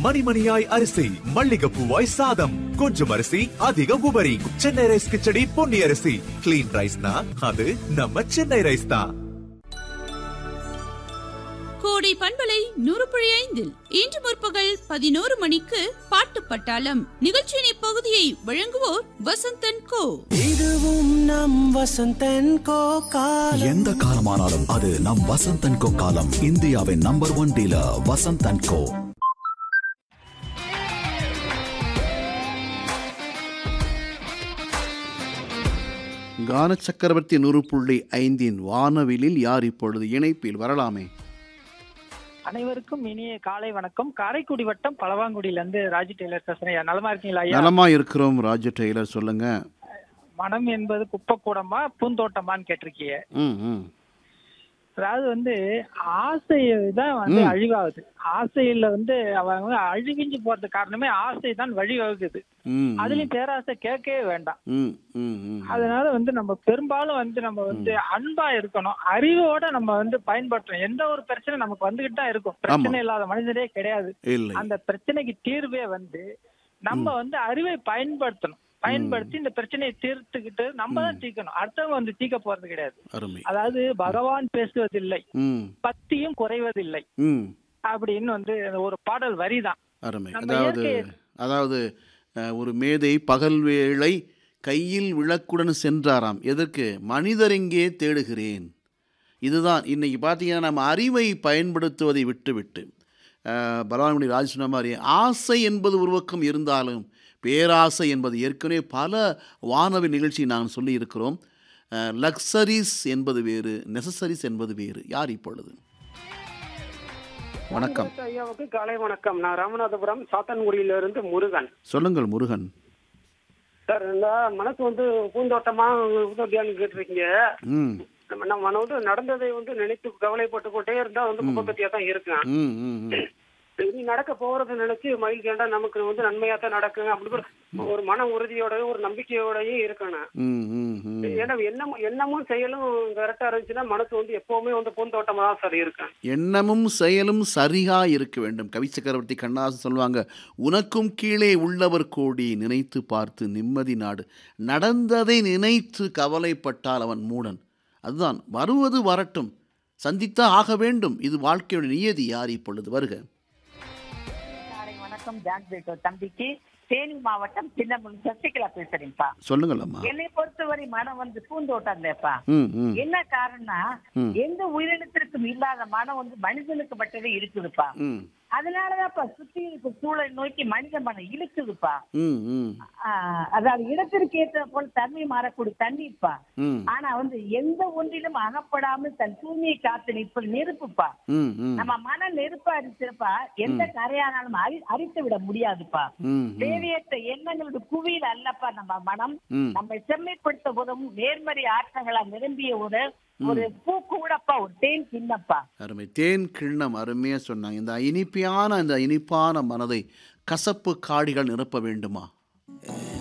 மணிமணியாய் அரிசி மல்லிகைப்பூவாய் சாதம் கொஞ்சம் அரிசி அதிக உபரி சென்னை ரைஸ் கிச்சடி பொன்னி அரிசி கிளீன் ரைஸ்னா அது நம்ம சென்னை ரைஸ் தான் கோடை பண்பலை நூறு புள்ளி ஐந்தில் இன்று முற்பகல் பதினோரு மணிக்கு பாட்டு பட்டாளம் நிகழ்ச்சியின் இப்பகுதியை வழங்குவோர் வசந்தன் கோ இதுவும் நம் வசந்தன் கோ காலம் எந்த காலமானாலும் அது நம் வசந்தன் கோ காலம் இந்தியாவின் number one dealer Vasanthan Co கான சக்கரவர்த்தி நூறு புள்ளி ஐந்தின் வானவிலில் யார் இப்பொழுது இணைப்பில் வரலாமே அனைவருக்கும் இனிய காலை வணக்கம் காரைக்குடி வட்டம் பழவாங்குடியில இருந்து ராஜு டெய்லர் பேசுறேன் ஐயா. நலமா இருக்கீங்களா ஐயா நலமா இருக்கிறோம் ராஜு டெய்லர் சொல்லுங்க மனம் என்பது குப்பைக்கூடமா பூந்தோட்டமான்னு கேட்டிருக்கீங்க ம் ம் அதாவது வந்து ஆசை தான் வந்து ம். அழிவாகுது ஆசையில வந்து அவங்க அழிவிஞ்சு போறது காரணமே ஆசை தான் வழிவகுக்குது ம் அதுலயும் பேராசை கேட்கவே வேண்டாம் ம் ம் ம் அதனால வந்து நம்ம பெரும்பாலும் வந்து நம்ம வந்து அன்பா இருக்கணும் அறிவோட நம்ம வந்து பயன்படுத்தணும் எந்த ஒரு பிரச்சனை நமக்கு வந்துகிட்டு தான் இருக்கும் பிரச்சனை இல்லாத மனிதரே கிடையாது இல்லை அந்த பிரச்சனைக்கு தீர்வே வந்து நம்ம வந்து அறிவை பயன்படுத்தணும் பயன்படுத்தி இந்த பிரச்சனையை தீர்த்துக்கிட்டு நம்ம தான் தீர்க்கணும் அடுத்தவங்க வந்து தீர்க்க போறது கிடையாது அருமை அதாவது பகவான் பேசுவதில்லை ம் பக்தியும் குறைவதில்லை ம் அப்படின்னு வந்து ஒரு பாடல் வரிதான் அருமை நம்ம அதாவது இயற்கையை- அதாவது அஹ், ஒரு மேதை பகல் வேளை கையில் விளக்குடன் சென்றாராம் எதற்கு மனிதர் எங்கே தேடுகிறேன் இதுதான் இன்னைக்கு பார்த்தீங்கன்னா நம்ம அறிவை பயன்படுத்துவதை விட்டுவிட்டு அஹ், பலவான்குடி ராஜ் சொன்ன மாதிரி ஆசை என்பது ஒரு பக்கம் இருந்தாலும் பேராசை என்பது ஏற்கனவே பல வானவி நிகழ்ச்சி நாங்கள் சொல்லியிருக்கிறோம் லக்ஸரிஸ் என்பது வேறு நெசசரிஸ் என்பது வேறு யார் இப்பொழுது வணக்கம் ஐயாவுக்கு காலை வணக்கம் நான் ராமநாதபுரம் சாத்தன்குடியில இருந்து முருகன் சொல்லுங்கள் முருகன் சார் இந்த மனசு வந்து பூந்தோட்டமா பூந்தோட்டியான்னு கேட்டிருக்கீங்க ம் நம்ம நம்ம வந்து நடந்ததை வந்து நினைத்து கவலைப்பட்டு கொண்டே இருந்தா வந்து குப்பத்தியா தான் இருக்கேன் ம் ம் ம் இனி நடக்க போறதை நினைச்சு மயில் கேண்டா நமக்கு வந்து நன்மையா தான் நடக்குங்க அப்படி ஒரு ஒரு மன உறுதியோடயும் ஒரு நம்பிக்கையோடயும் இருக்கணும் ம் ம் ம் ஏன்னா எண்ணமும் எண்ணமும் செயலும் கரெக்டா இருந்துச்சுன்னா மனசு வந்து எப்பவுமே வந்து பூந்தோட்டமா தான் சார் இருக்கேன் எண்ணமும் செயலும் சரியா இருக்க வேண்டும் கவி சக்கரவர்த்தி கண்ணாசன் சொல்லுவாங்க உனக்கும் கீழே உள்ளவர் கோடி நினைத்து பார்த்து நிம்மதி நாடு நடந்ததை நினைத்து கவலைப்பட்டால் அவன் மூடன் அதுதான் வருவது வரட்டும் சந்தித்தா ஆக வேண்டும் இது வாழ்க்கையோட நியதி யார் இப்பொழுது வருக காலை வணக்கம் ஜான் பேட்டோ தம்பிக்கு தேனி மாவட்டம் சின்னமுன் சசிகலா பேசுறேன்ப்பா சொல்லுங்கள் அம்மா என்னை பொறுத்தவரை மனம் வந்து பூந்தோட்டம் இல்லப்பா ம் ம் என்ன காரணம்னா ம். எந்த உயிரினத்திற்கும் இல்லாத மனம் வந்து மனிதனுக்கு மட்டுமே இருக்குதுப்பா ம் அதனாலதான்ப்பா சுத்தி இருக்க சூழலை நோக்கி மனித மனம் இழுக்குதுப்பா ம் ம் ஆஹ் அதாவது இடத்திற்கு ஏற்ற போல் தன்மை மாறக்கூடிய தண்ணீர்ப்பா ம் ஆனா வந்து எந்த ஒன்றிலும் அகப்படாமல் தன் தூய்மையை காத்து நிற்பது நெருப்புப்பா ம் ம் நம்ம மன நெருப்பா அரிச்சிருப்பா எந்த கரையானாலும் அரி அரித்து விட முடியாதுப்பா ம் ம் தேவையற்ற எண்ணங்களோட குவியல் அல்லப்பா நம்ம மனம் ம். நம்மை செம்மைப்படுத்த உதவும் நேர்மறை ஆற்றங்களா நிரம்பிய ஒரு ஒரு பூ கூடப்பா ஒரு தேன் சின்னப்பா அருமை தேன் கிண்ணம் அருமையாக சொன்னாங்க இந்த இனிப்பான இந்த இனிப்பான மனதை கசப்பு காடிகள் நிரப்ப வேண்டுமா